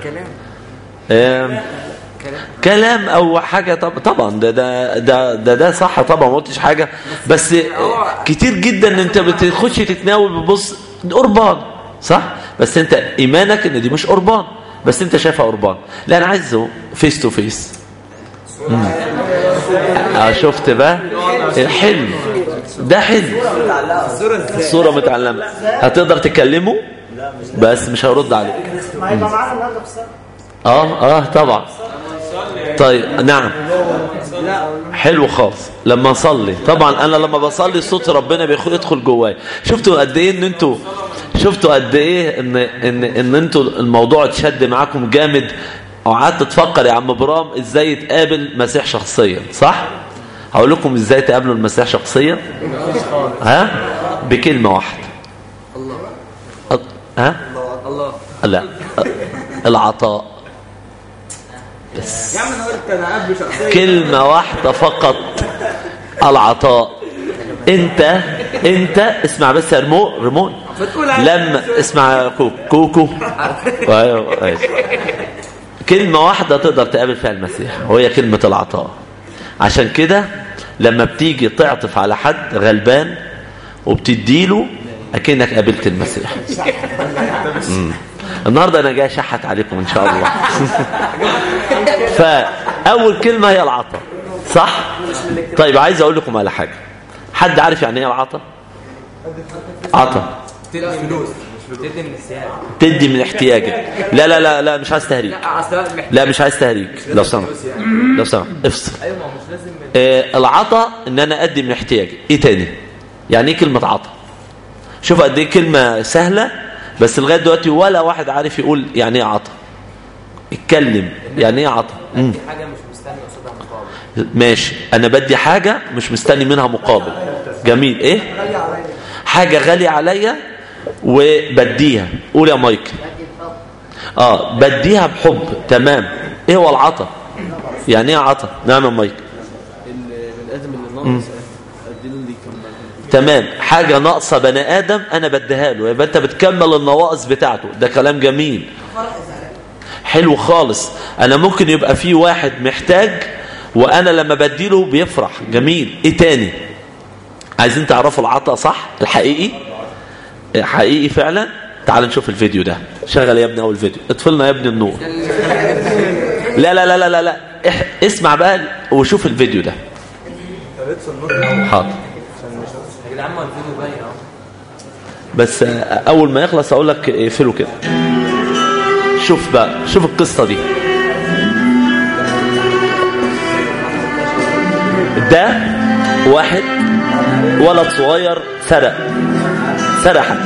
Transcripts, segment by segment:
آم، كلام او حاجه طب طبعا ده ده ده ده, ده صح طبعا ما قلتش حاجه بس آه، كتير جدا ان انت بتخش تتناول بتبص ده قربان صح بس انت ايمانك ان دي مش قربان بس انت شايفها قربان لا انا عايزه فيس تو فيس اه شفت بقى الحلم ده حلم الصوره متعلمه هتقدر تكلمه بس مش هيرد عليك ما هيبقى معانا النهارده في السنه اه اه طبعا طيب نعم حلو خالص لما نصلي طبعا انا لما بصلي صوت ربنا بيدخل جواي شفتوا قد ايه ان انتوا شفتوا قد ايه ان ان ان انتوا الموضوع اتشد معاكم جامد وقعدت تفكر يا عم برام ازاي تقابل مسيح شخصيا صح هقول لكم ازاي تقابلوا المسيح شخصيا ها بكلمه واحده الله ها الله لا العطاء بس يا عم انا قلت انا قبل شخصيا كلمة واحدة فقط العطاء انت انت اسمع بس يا رمو رمون فتقول عادي. لما اسمع كوكو كوكو ايوه أيوة. كلمة واحدة تقدر تقابل فيها المسيح وهي كلمة العطاء عشان كده لما بتيجي تعطف على حد غلبان وبتديله اكنك قابلت المسيح مم. النهارده انا جاي اشحت عليكم ان شاء الله فاول كلمه هي العطاء صح طيب عايز اقول لكم على حاجه حد عارف يعني ايه العطاء عطاء تدي فلوس تدي من السياحه تدي من احتياجك لا لا لا لا مش عايز تهريج اصل محتاج لا مش عايز تهريج لو سمحت لو سمحت افصل ايوه ما هو مش لازم آه العطاء ان انا ادي من احتياجي ايه تاني يعني ايه كلمه عطاء شوف قد ايه كلمه سهله بس لغايه دلوقتي ولا واحد عارف يقول يعني ايه عطاء اتكلم يعني ايه عطاء مم. حاجه مش مستني قصادها مقابل ماشي انا بدي حاجة مش مستني منها مقابل جميل ايه حاجة غالية عليا وبديها قول يا مايكل اه بديها بحب تمام ايه هو العطا يعني ايه عطا نعم يا مايكل البني ادم اللي ناقص اديله اللي يكمل تمام حاجة ناقصة بني آدم أنا بديها له يبقى أنت بتكمل النواقص بتاعته ده كلام جميل حلو خالص أنا ممكن يبقى في واحد محتاج وأنا لما بديله بيفرح جميل إيه تاني عايزين تعرفوا العطاء صح الحقيقي حقيقي فعلا تعال نشوف الفيديو ده شغل يا ابني أول فيديو اطفلنا يا ابني النور لا لا لا لا لا, لا. إح- اسمع بقى وشوف الفيديو ده حاضر يا جدعان ما الفيديو باين اهو بس اول ما يخلص اقول لك اقفله كده شوف بقى شوف القصه دي ده واحد ولد صغير سرق سرق حد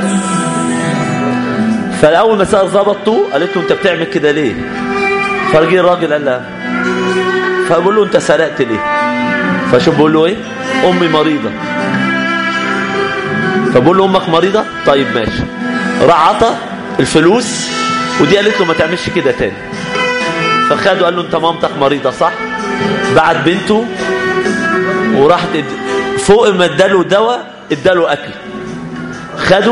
فالاول ما سال ظبطته قالت له انت بتعمل كده ليه فجي الراجل قال لها فبقول له انت سرقت ليه فشوف بقول له ايه امي مريضه فبقول له امك مريضه طيب ماشي راح عطى الفلوس ودي قالت له ما تعملش كده تاني فخده قال له انت مامتك مريضه صح بعت بنته وراح تد... فوق ما اداله دواء اداله اكل خده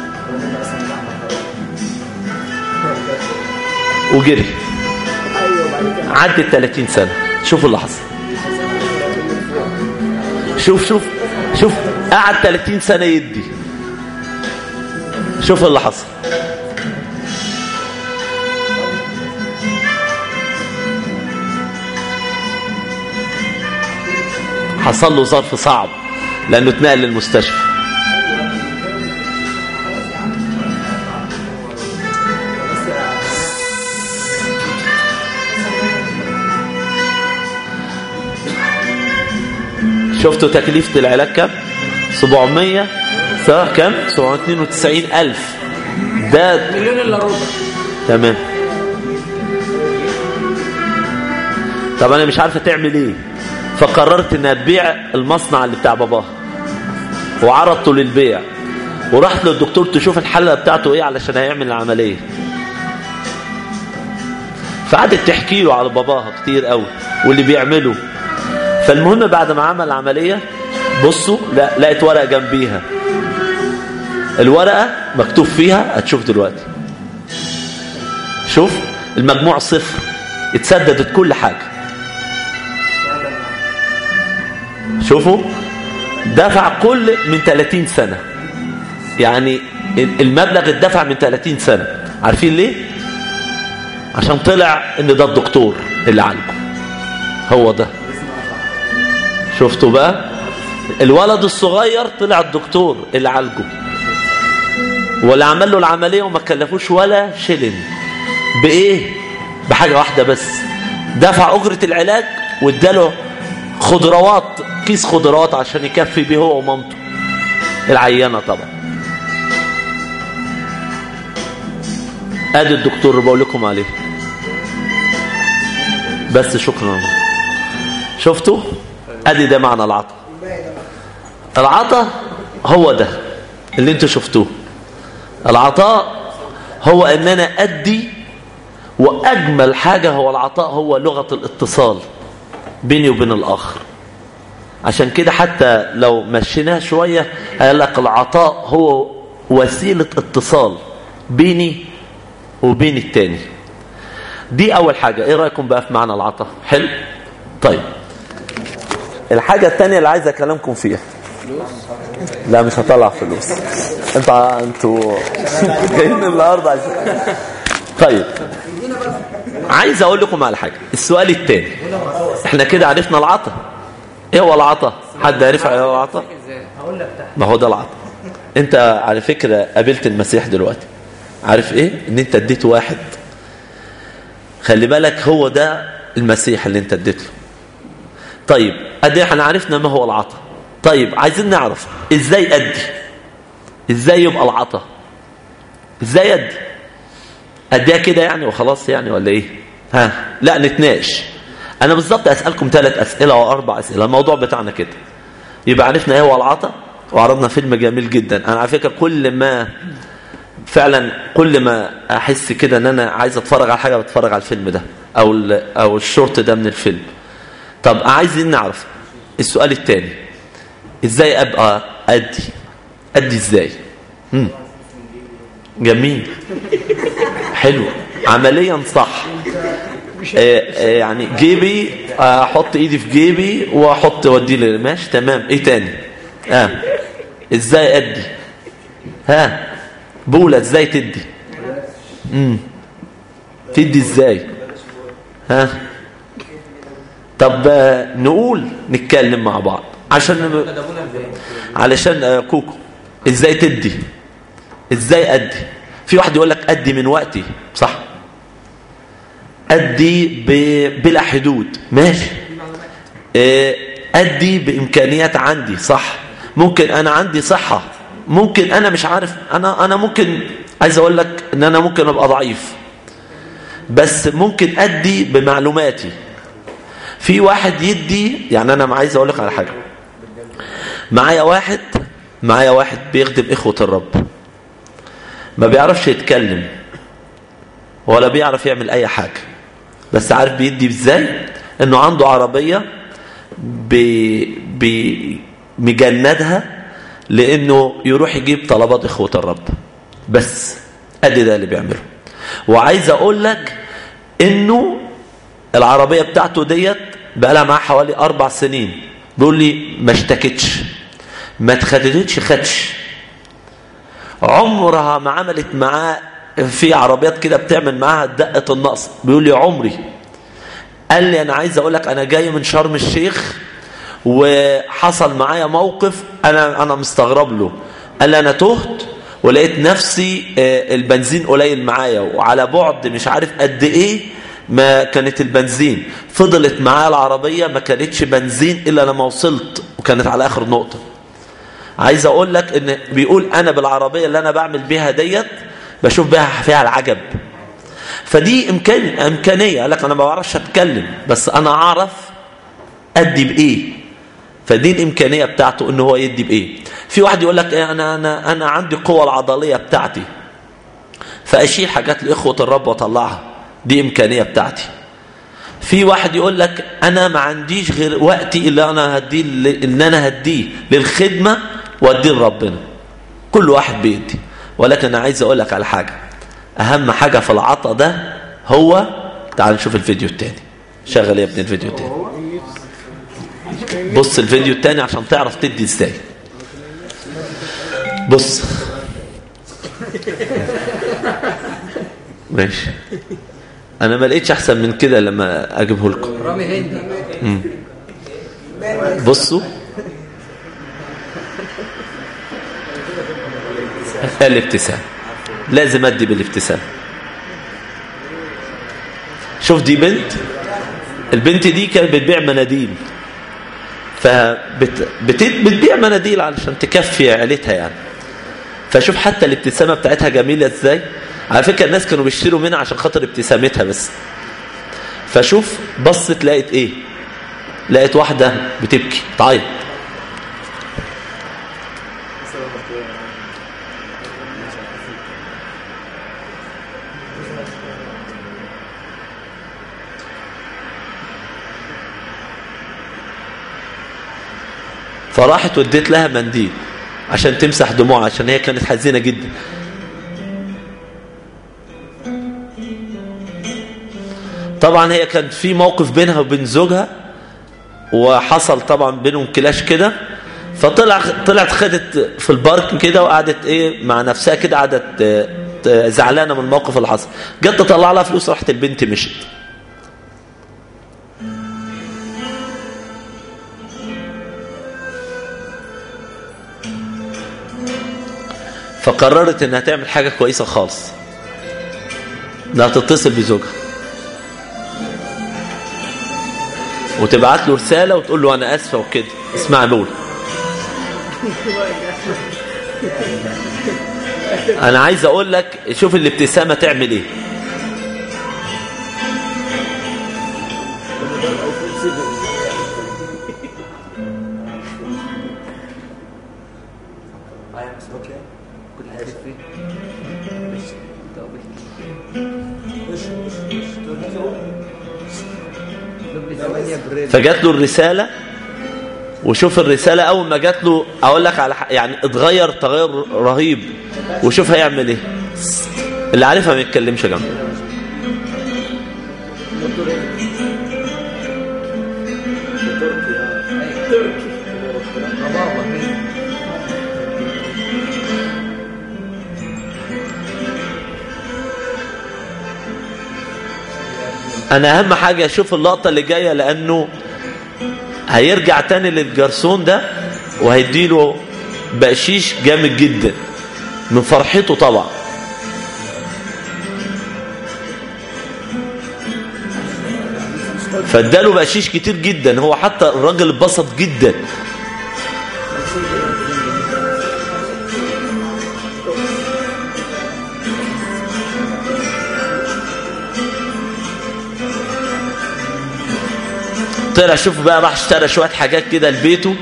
وجري عدت 30 سنه شوفوا اللي حصل شوف شوف شوف قعد 30 سنة يدي شوف اللي حصل حصل له ظرف صعب لأنه اتنقل للمستشفى شفتوا تكلفة العلاج كم 700 صح كم 792 ألف ده مليون الا ربع تمام طب انا مش عارفه تعمل ايه فقررت انها تبيع المصنع اللي بتاع باباها وعرضته للبيع ورحت للدكتور تشوف الحلقه بتاعته ايه علشان هيعمل العمليه فقعدت تحكي له على باباها كتير قوي واللي بيعمله فالمهم بعد ما عمل العمليه بصوا لا لقيت ورقه جنبيها الورقه مكتوب فيها هتشوف دلوقتي شوف المجموع صفر اتسددت كل حاجة شوفوا دفع كل من 30 سنة يعني المبلغ اتدفع من 30 سنة عارفين ليه عشان طلع ان ده الدكتور اللي عالجه هو ده شفتوا بقى الولد الصغير طلع الدكتور اللي عالجه واللي عمل له العملية وما كلفوش ولا شلن بإيه بحاجة واحدة بس دفع أجرة العلاج واداله خضروات كيس خضروات عشان يكفي بيه هو ومامته العيانة طبعا ادي الدكتور اللي بقول لكم عليه بس شكرا شفتوا ادي ده معنى العطا العطا هو ده اللي انتوا شفتوه العطاء هو ان انا ادي واجمل حاجة هو العطاء هو لغة الاتصال بيني وبين الاخر عشان كده حتى لو مشيناها شوية قال لك العطاء هو وسيلة اتصال بيني وبين التاني دي اول حاجة ايه رأيكم بقى في معنى العطاء حلو طيب الحاجة التانية اللي عايز اكلمكم فيها لا مش هطلع فلوس انت انتوا جايين النهارده عشان طيب عايز اقول لكم على حاجه السؤال الثاني احنا كده عرفنا العطا ايه هو العطا حد عرف ايه هو العطا ما هو ده العطا انت على فكره قابلت المسيح دلوقتي عارف ايه ان انت اديت واحد خلي بالك هو ده المسيح اللي انت اديت له طيب ادي احنا عرفنا ما هو العطا طيب عايزين نعرف ازاي ادي ازاي يبقى العطا ازاي ادي اديها كده يعني وخلاص يعني ولا ايه ها لا نتناقش انا بالظبط اسالكم ثلاث اسئله او اربع اسئله الموضوع بتاعنا كده يبقى عرفنا ايه هو العطا وعرضنا فيلم جميل جدا انا على فكره كل ما فعلا كل ما احس كده ان انا عايز اتفرج على حاجه بتفرج على الفيلم ده او او الشورت ده من الفيلم طب عايزين نعرف السؤال الثاني ازاي ابقى ادي ادي ازاي مم. جميل حلو عمليا صح آه آه يعني جيبي احط ايدي في جيبي واحط ودي لي ماشي تمام ايه تاني اه ازاي ادي ها بولا ازاي تدي امم تدي ازاي ها طب آه نقول نتكلم مع بعض عشان علشان آه كوكو ازاي تدي ازاي ادي في واحد يقول لك ادي من وقتي صح ادي ب... بلا حدود ماشي ادي بامكانيات عندي صح ممكن انا عندي صحة ممكن انا مش عارف انا انا ممكن عايز اقول لك ان انا ممكن ابقى ضعيف بس ممكن ادي بمعلوماتي في واحد يدي يعني انا عايز اقول لك على حاجه معايا واحد معايا واحد بيخدم اخوه الرب ما بيعرفش يتكلم ولا بيعرف يعمل اي حاجه بس عارف بيدي ازاي انه عنده عربيه بي بي مجندها لانه يروح يجيب طلبات اخوه الرب بس ادي ده اللي بيعمله وعايز اقول لك انه العربية بتاعته ديت بقى لها معاه حوالي أربع سنين بيقول لي ما اشتكتش ما اتخدتش خدش عمرها ما عملت معاه في عربيات كده بتعمل معاها دقة النقص بيقول لي عمري قال لي أنا عايز أقول لك أنا جاي من شرم الشيخ وحصل معايا موقف أنا أنا مستغرب له قال لي أنا تهت ولقيت نفسي البنزين قليل معايا وعلى بعد مش عارف قد ايه ما كانت البنزين فضلت معايا العربية ما كانتش بنزين إلا لما وصلت وكانت على آخر نقطة عايز أقول لك إن بيقول أنا بالعربية اللي أنا بعمل بيها ديت بشوف بيها فيها العجب فدي إمكان إمكانية قال لك أنا ما بعرفش أتكلم بس أنا أعرف أدي بإيه فدي الإمكانية بتاعته إن هو يدي بإيه في واحد يقول لك إيه أنا, أنا, أنا عندي قوة العضلية بتاعتي فأشيل حاجات لإخوة الرب وأطلعها دي إمكانية بتاعتي في واحد يقول لك أنا ما عنديش غير وقتي اللي أنا هديه إن أنا هديه للخدمة وأديه لربنا كل واحد بيدي ولكن أنا عايز أقول لك على حاجة أهم حاجة في العطا ده هو تعال نشوف الفيديو التاني شغل يا ابني الفيديو التاني بص الفيديو التاني عشان تعرف تدي ازاي بص ماشي انا ما لقيتش احسن من كده لما اجيبه لكم رامي هندي بصوا الابتسام لازم ادي بالابتسام شوف دي بنت البنت دي كانت بتبيع مناديل فبتبيع مناديل علشان تكفي عيلتها يعني فشوف حتى الابتسامة بتاعتها جميلة ازاي على فكرة الناس كانوا بيشتروا منها عشان خاطر ابتسامتها بس فشوف بصت لقيت ايه لقيت واحدة بتبكي تعيط فراحت وديت لها منديل عشان تمسح دموعها عشان هي كانت حزينة جدا طبعا هي كان في موقف بينها وبين زوجها وحصل طبعا بينهم كلاش كده فطلع طلعت خدت في البارك كده وقعدت ايه مع نفسها كده قعدت آه، آه، زعلانه من الموقف اللي حصل جت تطلع لها فلوس راحت البنت مشت فقررت انها تعمل حاجه كويسه خالص انها تتصل بزوجها وتبعت له رساله وتقول له انا اسفه وكده اسمع دول انا عايز اقول لك شوف الابتسامه تعمل ايه كل حاجه فيه دبل 8 بريل فجات له الرسالة وشوف الرسالة أول ما جات له أقول لك على ح- يعني اتغير تغير رهيب وشوف هيعمل إيه اللي عارفها ما يتكلمش جنبه ربابه فيه أنا أهم حاجة أشوف اللقطة اللي جاية لأنه هيرجع تاني للجرسون ده وهيديله بقشيش جامد جدا من فرحته طبعا فاداله بقشيش كتير جدا هو حتى الراجل اتبسط جدا طلع شوف بقى راح اشترى شوية حاجات كده لبيته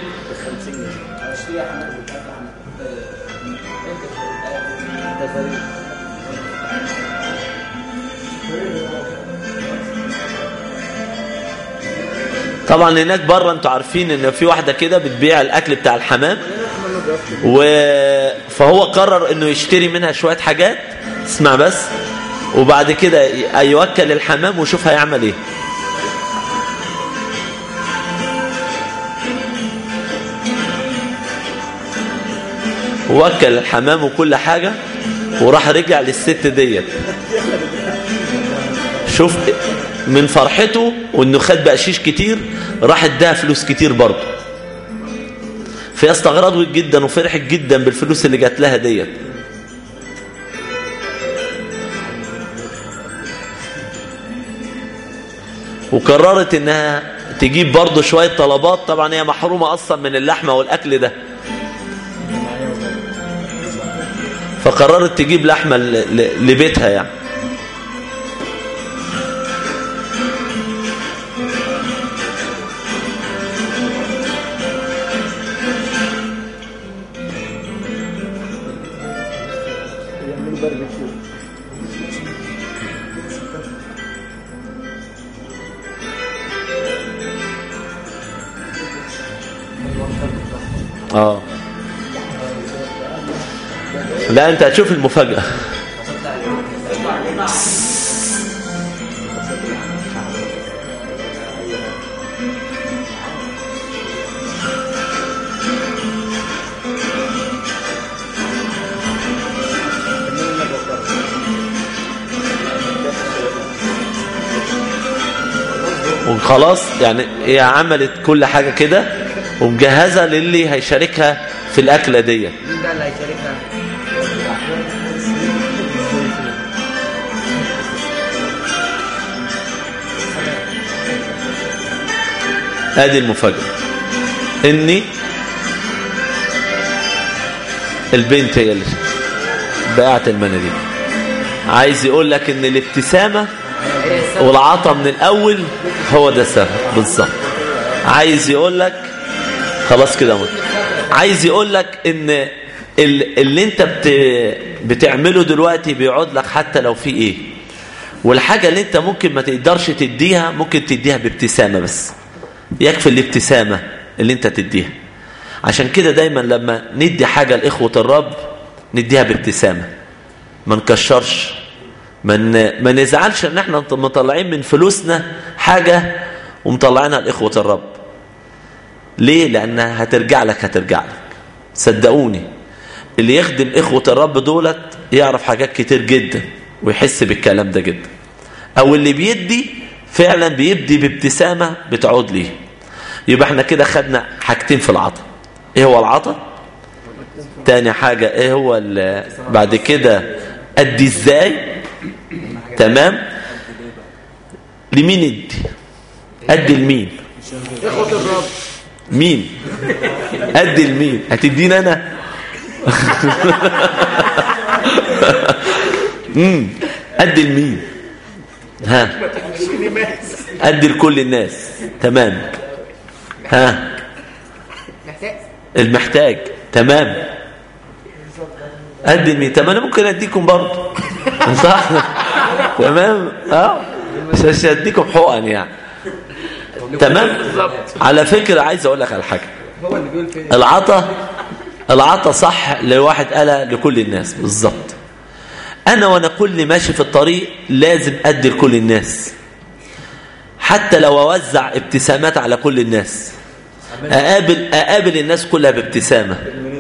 طبعا هناك بره انتوا عارفين ان في واحدة كده بتبيع الاكل بتاع الحمام و... فهو قرر انه يشتري منها شوية حاجات اسمع بس وبعد كده ي- يوكل الحمام ويشوف هيعمل ايه وكل الحمام وكل حاجة وراح رجع للست ديت شوف من فرحته وانه خد بقشيش كتير راح اداها فلوس كتير برضه فهي استغربت جدا وفرحت جدا بالفلوس اللي جات لها ديت وقررت انها تجيب برضه شوية طلبات طبعا هي محرومة اصلا من اللحمة والاكل ده فقررت تجيب لحمة ل- ل- لبيتها يعني اه لا انت هتشوف المفاجأة وخلاص يعني هي عملت كل حاجة كده ومجهزة للي هيشاركها في الأكلة دي مين بقى اللي هيشاركها؟ ادي المفاجأة اني البنت هي اللي بقعت المناديل عايز يقول لك ان الابتسامة والعطا من الاول هو ده السبب بالظبط عايز يقول لك خلاص كده مت عايز يقول لك ان ال- اللي انت بت بتعمله دلوقتي بيقعد لك حتى لو في ايه والحاجة اللي انت ممكن ما تقدرش تديها ممكن تديها بابتسامة بس يكفي الابتسامة اللي انت تديها عشان كده دايما لما ندي حاجة لإخوة الرب نديها بابتسامة ما نكشرش ما ن- ما نزعلش ان احنا مطلعين من فلوسنا حاجة ومطلعينها لإخوة الرب ليه لأنها هترجع لك هترجع لك صدقوني اللي يخدم إخوة الرب دولت يعرف حاجات كتير جدا ويحس بالكلام ده جدا أو اللي بيدي فعلا بيبدي بابتسامة بتعود ليه يبقى احنا كده خدنا حاجتين في العطا ايه هو العطا تاني حاجة ايه هو ال- بعد كده ادي ازاي تمام لمين ادي ادي لمين اخوة الرب مين ادي لمين هتديني انا امم ادي لمين ها ادي لكل الناس تمام ها المحتاج تمام ادي لمين طب انا ممكن اديكم برضه صح تمام اه مش مش هديكم حقن يعني تمام على فكرة عايز اقول لك على حاجة هو اللي بيقول كده العطا العطا صح لواحد قالها لكل الناس بالظبط انا وانا كل ماشي في الطريق لازم ادي لكل الناس حتى لو اوزع ابتسامات على كل الناس اقابل اقابل الناس كلها بابتسامه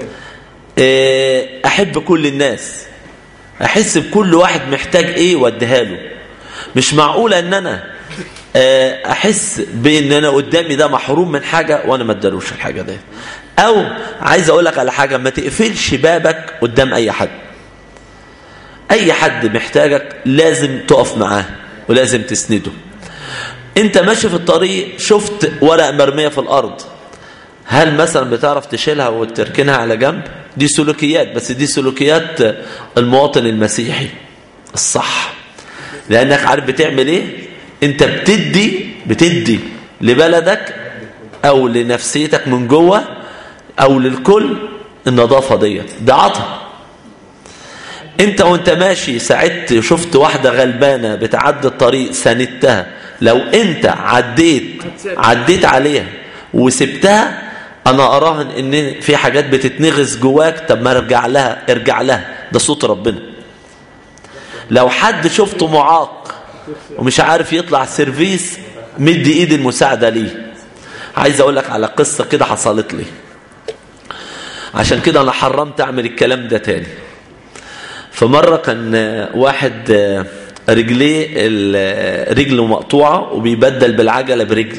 إيه، احب كل الناس احس بكل واحد محتاج ايه واديها له مش معقوله ان انا آه، احس بان انا قدامي ده محروم من حاجه وانا ما ادالوش الحاجه دي او عايز اقول لك على حاجه ما تقفلش بابك قدام اي حد اي حد محتاجك لازم تقف معاه ولازم تسنده انت ماشي في الطريق شفت ورق مرميه في الارض هل مثلا بتعرف تشيلها وتركنها على جنب دي سلوكيات بس دي سلوكيات المواطن المسيحي الصح لانك عارف بتعمل ايه انت بتدي بتدي لبلدك او لنفسيتك من جوه او للكل النظافه ديت ده عطا انت وانت ماشي ساعدت شفت واحده غلبانه بتعدي الطريق ساندتها لو انت عديت عديت عليها وسبتها انا اراهن ان في حاجات بتتنغز جواك طب ما ارجع لها ارجع لها ده صوت ربنا لو حد شفته معاق ومش عارف يطلع سيرفيس مدي ايد المساعده ليه عايز اقول لك على قصه كده حصلت لي عشان كده انا حرمت اعمل الكلام ده تاني فمره كان واحد رجليه ال- رجله مقطوعه وبيبدل بالعجله برجل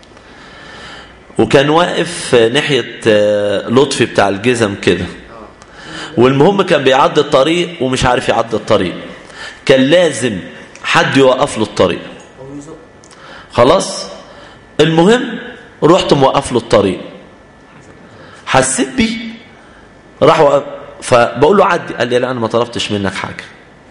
وكان واقف ناحيه لطفي بتاع الجزم كده والمهم كان بيعدي الطريق ومش عارف يعدي الطريق كان لازم حد يوقف له الطريق خلاص المهم رحت موقف له الطريق حسيت بيه راح وقف فبقول له عدي قال لي لا انا ما طلبتش منك حاجه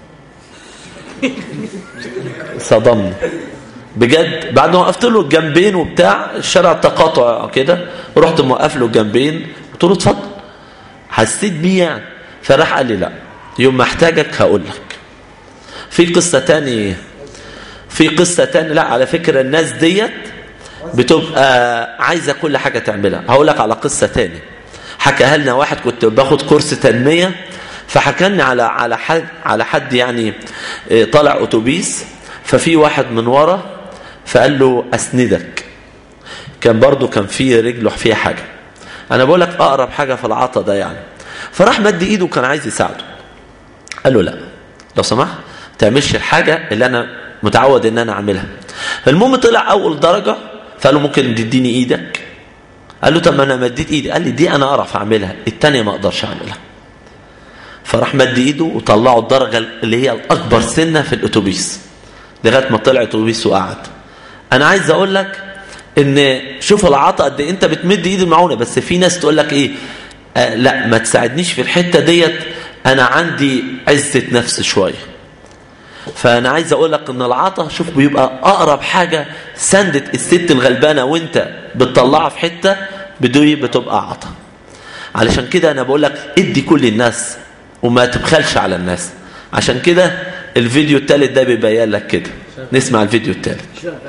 صدمني بجد بعد ما وقفت له الجنبين وبتاع الشارع تقاطع كده رحت موقف له الجنبين قلت له اتفضل حسيت بيه يعني فراح قال لي لا يوم ما احتاجك هقول لك في قصة تاني في قصة تاني لا على فكرة الناس ديت بتبقى عايزة كل حاجة تعملها هقول لك على قصة تاني حكاها لنا واحد كنت باخد كورس تنمية فحكاني على على حد على حد يعني اه، طالع اتوبيس ففي واحد من ورا فقال له اسندك كان برضو كان في رجله فيها حاجة انا بقول لك اقرب حاجة في العطا ده يعني فراح مد ايده وكان عايز يساعده قال له لا لو سمحت تعملش الحاجة اللي انا متعود ان انا اعملها المهم طلع اول درجه فقال له ممكن تديني ايدك قال له طب ما انا مديت ايدي قال لي دي انا اعرف اعملها الثانيه ما اقدرش اعملها فراح مد ايده وطلعوا الدرجه اللي هي الاكبر سنه في الاتوبيس لغايه ما طلع اتوبيس وقعد انا عايز اقول لك ان شوف العطاء قد إيه. انت بتمد ايد المعونه بس في ناس تقول لك ايه آه لا ما تساعدنيش في الحته ديت انا عندي عزه نفس شويه فانا عايز اقول لك ان العطا شوف بيبقى اقرب حاجه سندة الست الغلبانه وانت بتطلعها في حته بدوي بتبقى عطا علشان كده انا بقول لك ادي كل الناس وما تبخلش على الناس عشان كده الفيديو الثالث ده بيبين لك كده نسمع الفيديو الثالث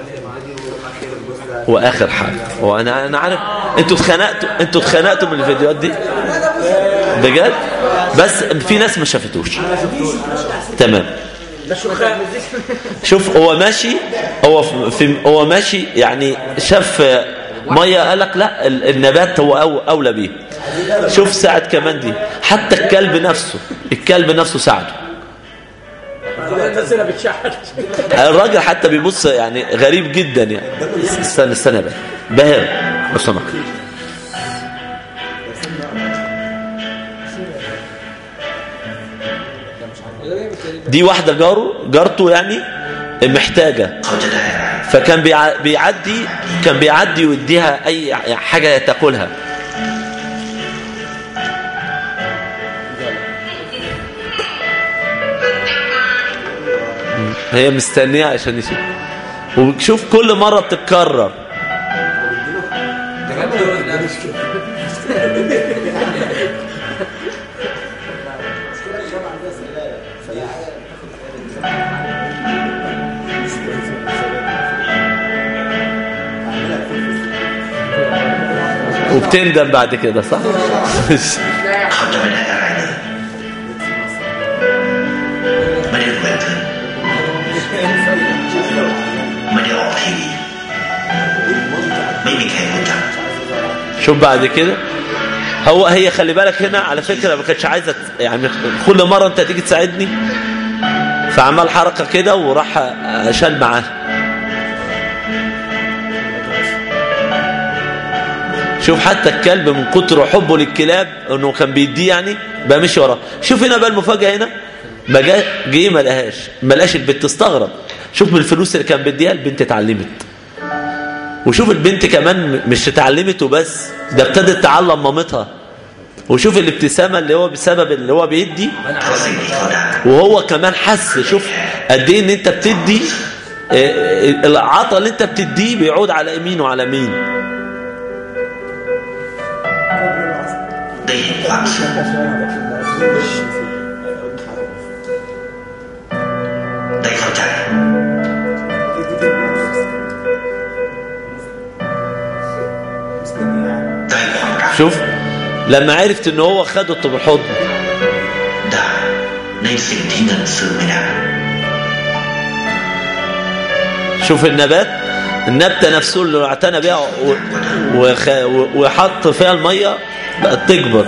واخر حاجه وانا انا عارف انتوا اتخنقتوا انتوا اتخنقتوا من الفيديوهات دي بجد بس في ناس ما شافتوش تمام شوف هو ماشي هو في هو ماشي يعني شاف ميه قال لك لا النبات هو أو اولى بيه شوف ساعد كمان دي حتى الكلب نفسه الكلب نفسه ساعده الراجل حتى بيبص يعني غريب جدا يعني استنى استنى بقى باهر لو سمحت دي واحدة جاره جارته يعني محتاجة فكان بيعدي كان بيعدي ويديها أي حاجة تاكلها هي مستنية عشان يشوف وشوف كل مرة بتتكرر وبتندم بعد كده صح เขาจะไม่ได้อะไรเลยไม่ได้รวยขึ้นไม่ได้ออกทีวีไม่มีใครรู้จัก شوف بعد كده هو هي خلي بالك هنا على فكرة ما كانتش عايزة يعني كل مرة انت تيجي تساعدني فعمل حركة كده وراح شال معاه شوف حتى الكلب من كتر حبه للكلاب انه كان بيديه يعني بقى مشي وراه شوف هنا بقى المفاجاه هنا ما جه جه ما لقاهاش ما لقاش البنت استغرب شوف من الفلوس اللي كان بيديها البنت اتعلمت وشوف البنت كمان مش اتعلمت وبس ده ابتدت تعلم مامتها وشوف الابتسامه اللي هو بسبب اللي هو بيدي เพราะสิ่งที่เขาได้ وهو كمان حس شوف قد ايه ان انت بتدي آه، العطا اللي انت بتديه بيعود على يمين وعلى مين ได้เห็นความสุขได้เข้าใจ ได้ความรัก شوف لما عرفت ان هو خده بالحضن ได้ในสิ่งที่เงินซื้อไม่ได้ شوف النبات النبتة نفسه اللي اعتنى بيها و- وخ... و- وحط فيها المية بقت تكبر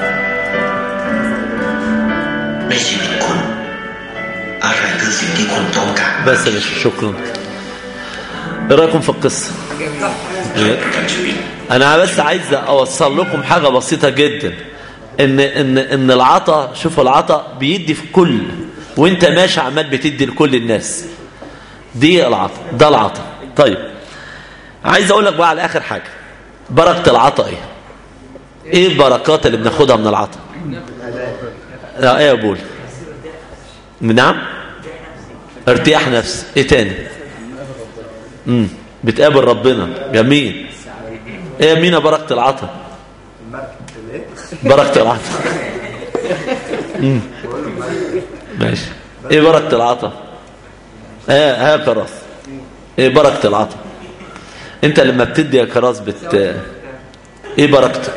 ในชีวิตคุณ อะไรคือสิ่งที่คุณต้องการ بس يا باشا شكرا ايه رايكم في القصة การชีวิต انا بس عايز اوصل لكم حاجة بسيطة جدا ان ان ان العطا شوفوا العطا بيدي في كل وانت ماشي عمال بتدي لكل الناس دي العطا ده العطا طيب عايز اقول لك بقى على اخر حاجة بركة العطا ايه ايه البركات اللي بناخدها من العطا لا ايه يا بول نعم ارتياح نفس ايه تاني امم بتقابل ربنا جميل ايه يا مينا بركة العطا بركة العطا امم ماشي ايه بركة العطا ايه ها كراس ايه بركة العطا انت لما بتدي يا كراس بت ايه بركته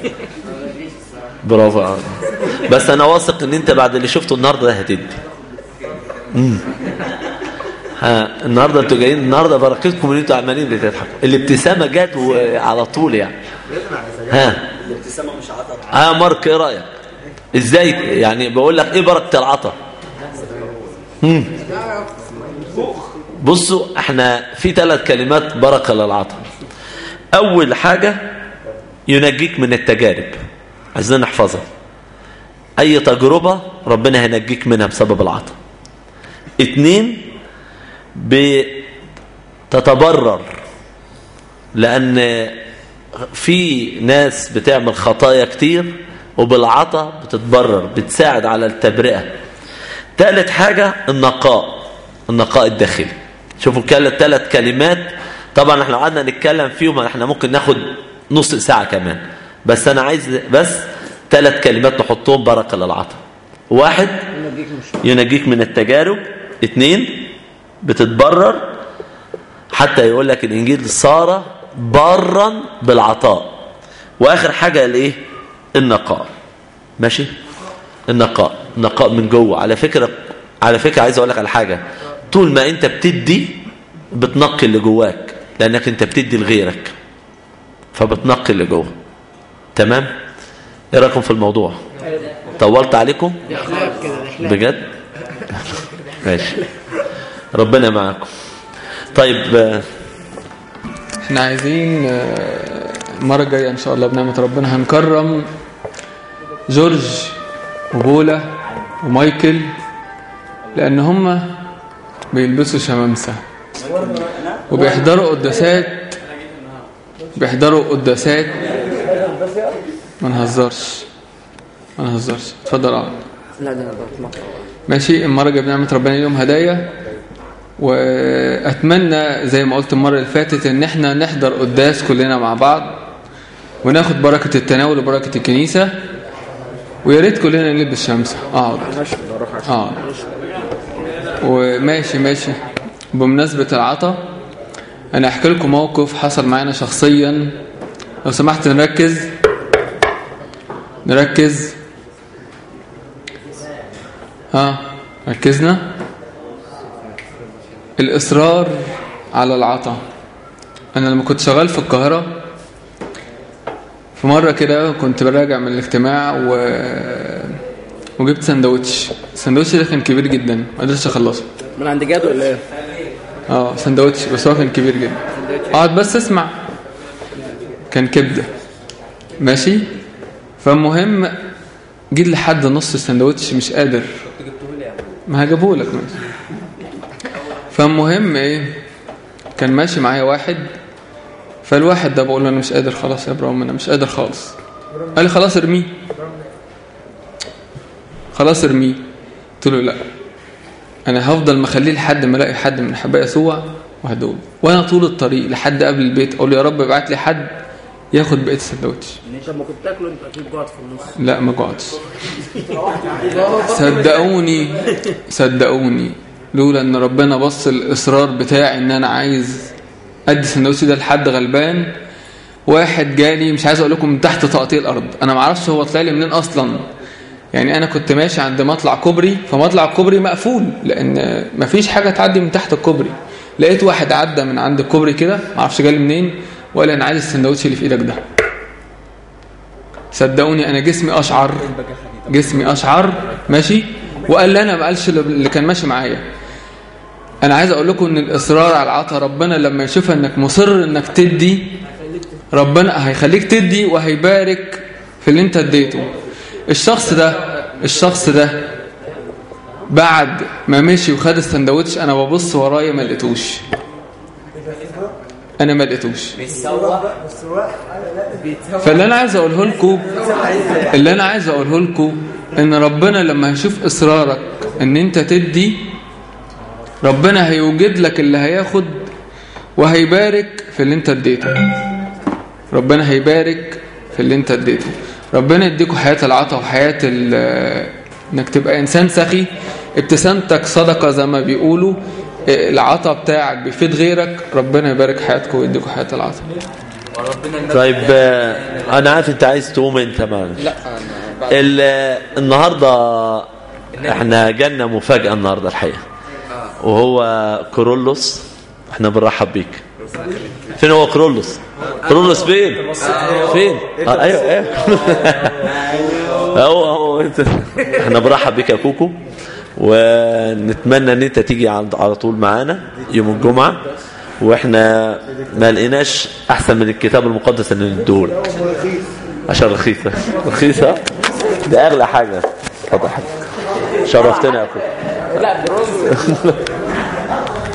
برافو عليك. بس انا واثق ان انت بعد اللي شفته النهارده ده هتدي امم ها النهارده انتوا جايين النهارده بركتكم ان انتوا عمالين بتضحكوا الابتسامه جت على طول يعني ها الابتسامه مش عطر ها مارك ايه رايك ازاي يعني بقول لك ايه بركه العطا امم بصوا احنا في ثلاث كلمات بركة للعطاء اول حاجة ينجيك من التجارب عايزين نحفظها اي تجربة ربنا هينجيك منها بسبب العطاء اتنين بتتبرر لان في ناس بتعمل خطايا كتير وبالعطاء بتتبرر بتساعد على التبرئة ثالث حاجة النقاء النقاء الداخلي شوفوا ثلاث كلمات طبعا احنا قعدنا نتكلم فيهم احنا ممكن ناخد نص ساعة كمان بس انا عايز بس ثلاث كلمات نحطهم بركة للعطاء واحد ينجيك من التجارب اثنين بتتبرر حتى يقول لك الانجيل صار برا بالعطاء واخر حاجة الايه النقاء ماشي النقاء النقاء من جوه على فكرة على فكرة عايز اقول لك على حاجة طول ما انت بتدي بتنقي اللي جواك لانك انت بتدي لغيرك فبتنقي اللي جوه تمام ايه رايكم في الموضوع طولت عليكم بجد ماشي ربنا معاكم طيب آه، احنا عايزين آه، المرة الجاية ان شاء الله بنعمة ربنا هنكرم جورج وبولا ومايكل لان هم بيلبسوا شمامسة وبيحضروا قداسات بيحضروا قداسات ما نهزرش ما نهزرش اتفضل اقعد لا ده انا بطمع ماشي المرة الجاية بنعمة ربنا ليهم هدايا واتمنى زي ما قلت المرة اللي فاتت ان احنا نحضر قداس كلنا مع بعض وناخد بركة التناول وبركة الكنيسة ويا ريت كلنا نلبس شمسة اقعد اقعد وماشي ماشي بمناسبة العطا انا احكي لكم موقف حصل معانا شخصيا لو سمحت نركز نركز ها ركزنا الإصرار على العطاء أنا لما كنت شغال في القاهرة في مرة كده كنت براجع من الاجتماع و... وجبت سندوتش السندوتش ده كان كبير جدا ما قدرتش أخلصه من عند جاد ولا ايه؟ اه سندوتش بس هو كان كبير جدا اقعد بس اسمع كان كبده ماشي فالمهم جيت لحد نص السندوتش مش قادر ما هجيبهولك ماشي فالمهم ايه كان ماشي معايا واحد فالواحد ده بقول له انا مش قادر خلاص يا ابراهيم انا مش قادر خالص قال لي خلاص ارميه خلاص ارميه قلت له لا انا هفضل مخليه لحد ما الاقي حد من احبائي يسوع وهدول وانا طول الطريق لحد قبل البيت اقول له يا رب ابعت لي حد ياخد بقيه السندوتش انت لما كنت تاكله انت اكيد جوعت في النص لا ما قعدتش صدقوني صدقوني لولا ان ربنا بص الاصرار بتاعي ان انا عايز ادي السندوتش ده لحد غلبان واحد جالي مش عايز اقول لكم من تحت تقطيع الارض انا ما اعرفش هو طلع لي منين اصلا يعني انا كنت ماشي عند مطلع كوبري فمطلع الكوبري مقفول لان مفيش حاجه تعدي من تحت الكوبري لقيت واحد عدى من عند الكوبري كده ما اعرفش جالي منين وقال لي انا عايز السندوتش اللي في ايدك ده صدقوني انا جسمي اشعر جسمي اشعر ماشي وقال لي انا ما قالش اللي كان ماشي معايا انا عايز اقول لكم ان الاصرار على العطاء ربنا لما يشوف انك مصر انك تدي ربنا هيخليك تدي وهيبارك في اللي انت اديته الشخص ده الشخص ده بعد ما مشي وخد السندوتش انا ببص ورايا ما لقيتوش انا ما لقيتوش فاللي انا عايز اقوله لكم اللي انا عايز اقوله لكم ان ربنا لما هيشوف اصرارك ان انت تدي ربنا هيوجد لك اللي هياخد وهيبارك في اللي انت اديته ربنا هيبارك في اللي انت اديته ربنا يديكوا حياة العطاء وحياة ال- انك تبقى انسان سخي ابتسامتك صدقة زي ما بيقولوا العطاء بتاعك بيفيد غيرك ربنا يبارك حياتكم ويديكوا حياة العطاء طيب آه، انا عارف انت عايز تقوم انت معلش لا النهارده احنا جالنا مفاجاه النهارده الحقيقه وهو كورولوس احنا بنرحب بيك فين هو كورولوس كورولوس فين فين آه ايوه ايوه هو هو انت احنا بنرحب بيك يا كوكو ونتمنى ان انت تيجي عند- على طول معانا يوم الجمعة واحنا ما لقيناش احسن من الكتاب المقدس اللي نديهولك عشان رخيصة رخيصة ده اغلى حاجة اتفضل يا حبيبي. شرفتنا يا اخويا لا برز